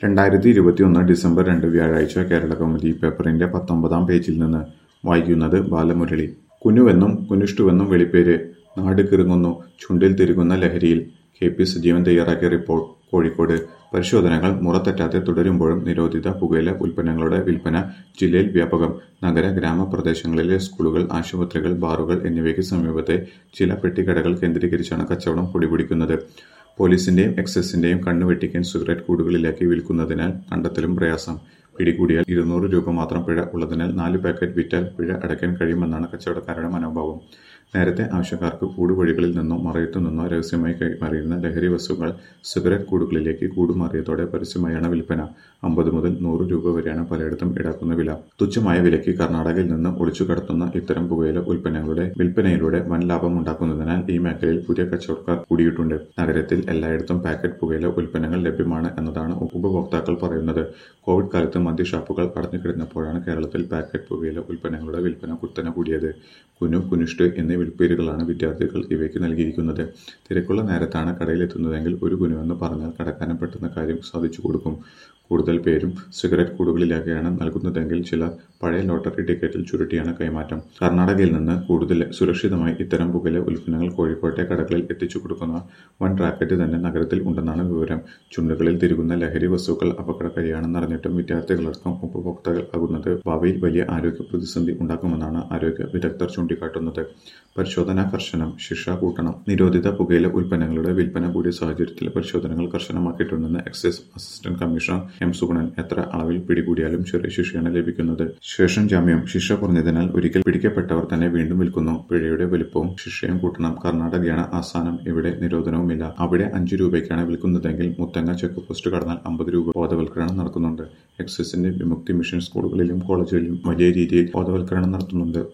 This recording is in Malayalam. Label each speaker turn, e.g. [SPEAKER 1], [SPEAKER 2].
[SPEAKER 1] രണ്ടായിരത്തി ഇരുപത്തിയൊന്ന് ഡിസംബർ രണ്ട് വ്യാഴാഴ്ച കേരളകൗമുദി പേപ്പറിന്റെ പത്തൊമ്പതാം പേജിൽ നിന്ന് വായിക്കുന്നത് ബാലമുരളി കുനുവെന്നും കുനിഷ്ടുവെന്നും വെളിപ്പേര് നാട് കിറുങ്ങുന്നു ചുണ്ടിൽ തിരുകുന്ന ലഹരിയിൽ കെ പി സജീവൻ തയ്യാറാക്കിയ റിപ്പോർട്ട് കോഴിക്കോട് പരിശോധനകൾ മുറതെറ്റാതെ തുടരുമ്പോഴും നിരോധിത പുകയില ഉൽപ്പന്നങ്ങളുടെ വിൽപ്പന ജില്ലയിൽ വ്യാപകം നഗര ഗ്രാമപ്രദേശങ്ങളിലെ സ്കൂളുകൾ ആശുപത്രികൾ ബാറുകൾ എന്നിവയ്ക്ക് സമീപത്തെ ചില പെട്ടിക്കടകൾ കേന്ദ്രീകരിച്ചാണ് കച്ചവടം പൊടിപിടിക്കുന്നത് പോലീസിന്റെയും എക്സൈസിന്റെയും കണ്ണുവെട്ടിക്കാൻ സിഗരറ്റ് കൂടുകളിലാക്കി വിൽക്കുന്നതിനാൽ കണ്ടെത്തലും പ്രയാസം പിടികൂടിയാൽ ഇരുന്നൂറ് രൂപ മാത്രം പിഴ ഉള്ളതിനാൽ നാല് പാക്കറ്റ് വിറ്റാൽ പിഴ അടയ്ക്കാൻ കഴിയുമെന്നാണ് കച്ചവടക്കാരുടെ മനോഭാവം നേരത്തെ ആവശ്യക്കാർക്ക് കൂടുവഴികളിൽ നിന്നോ മറയത്തു നിന്നോ രഹസ്യമായി കൈമാറിയിരുന്ന ലഹരി വസ്തുക്കൾ സിഗരറ്റ് കൂടുകളിലേക്ക് കൂടുമാറിയതോടെ പരസ്യമായാണ് വിൽപ്പന അമ്പത് മുതൽ നൂറ് രൂപ വരെയാണ് പലയിടത്തും ഈടാക്കുന്ന വില തുച്ഛമായ വിലയ്ക്ക് കർണാടകയിൽ നിന്ന് ഒളിച്ചു കടത്തുന്ന ഇത്തരം പുകയില ഉൽപ്പന്നങ്ങളുടെ വിൽപ്പനയിലൂടെ വൻ ലാഭം ഉണ്ടാക്കുന്നതിനാൽ ഈ മേഖലയിൽ പുതിയ കച്ചവടക്കാർ കൂടിയിട്ടുണ്ട് നഗരത്തിൽ എല്ലായിടത്തും പാക്കറ്റ് പുകയില ഉൽപ്പന്നങ്ങൾ ലഭ്യമാണ് എന്നതാണ് ഉപഭോക്താക്കൾ പറയുന്നത് കോവിഡ് കാലത്ത് മദ്യഷാപ്പുകൾ അടഞ്ഞുകിടന്നപ്പോഴാണ് കേരളത്തിൽ പാക്കറ്റ് പുകയില ഉൽപ്പന്നങ്ങളുടെ വിൽപ്പന കുത്തനെ കൂടിയത് കുനു കുനിഷ്ട് എന്നീ വിൽപ്പേരുകളാണ് വിദ്യാർത്ഥികൾ ഇവയ്ക്ക് നൽകിയിരിക്കുന്നത് തിരക്കുള്ള നേരത്താണ് കടയിലെത്തുന്നതെങ്കിൽ ഒരു കുനുവെന്ന് പറഞ്ഞാൽ കടക്കാരൻ പെട്ടെന്ന് കാര്യം സാധിച്ചു കൊടുക്കും കൂടുതൽ പേരും സിഗരറ്റ് കൂടുകളിലാക്കിയാണ് നൽകുന്നതെങ്കിൽ ചിലർ പഴയ ലോട്ടറി ടിക്കറ്റിൽ ചുരുട്ടിയാണ് കൈമാറ്റം കർണാടകയിൽ നിന്ന് കൂടുതൽ സുരക്ഷിതമായി ഇത്തരം പുകയില ഉൽപ്പന്നങ്ങൾ കോഴിക്കോട്ടെ കടകളിൽ എത്തിച്ചു കൊടുക്കുന്ന വൻ റാക്കറ്റ് തന്നെ നഗരത്തിൽ ഉണ്ടെന്നാണ് വിവരം ചുണ്ടുകളിൽ തിരുകുന്ന ലഹരി വസ്തുക്കൾ അപകടകാരിയാണെന്നറിഞ്ഞിട്ടും വിദ്യാർത്ഥികളടക്കം ഉപഭോക്താക്കൾ ആകുന്നത് ഭാവിയിൽ വലിയ ആരോഗ്യ പ്രതിസന്ധി ഉണ്ടാക്കുമെന്നാണ് ആരോഗ്യ വിദഗ്ധർ ചൂണ്ടിക്കാട്ടുന്നത് പരിശോധന കർശനം ശിക്ഷ കൂട്ടണം നിരോധിത പുകയില ഉൽപ്പന്നങ്ങളുടെ വിൽപ്പന കൂടിയ സാഹചര്യത്തിൽ പരിശോധനകൾ കർശനമാക്കിയിട്ടുണ്ടെന്ന് excise assistant commissioner M Sugunan എത്ര അളവിൽ പിടികൂടിയാലും ചെറിയ ശിക്ഷയാണ് ലഭിക്കുന്നത് ശേഷം ജാമ്യം ശിക്ഷ കുറഞ്ഞതിനാൽ ഒരിക്കൽ പിടിക്കപ്പെട്ടവർ തന്നെ വീണ്ടും വിൽക്കുന്നു പിഴയുടെ വലുപ്പവും ശിക്ഷയും കൂട്ടണം കർണാടകയാണ് ആസ്ഥാനം ഇവിടെ നിരോധനവുമില്ല അവിടെ അഞ്ചു രൂപയ്ക്കാണ് വിൽക്കുന്നതെങ്കിൽ മുത്തങ്ങ ചെക്ക് പോസ്റ്റ് കടന്നാൽ അമ്പത് രൂപ ബോധവൽക്കരണം നടക്കുന്നുണ്ട് എക്സൈസിന്റെ വിമുക്തി മിഷൻ സ്കൂളുകളിലും കോളേജുകളിലും വലിയ രീതിയിൽ ബോധവൽക്കരണം നടത്തുന്നുണ്ട്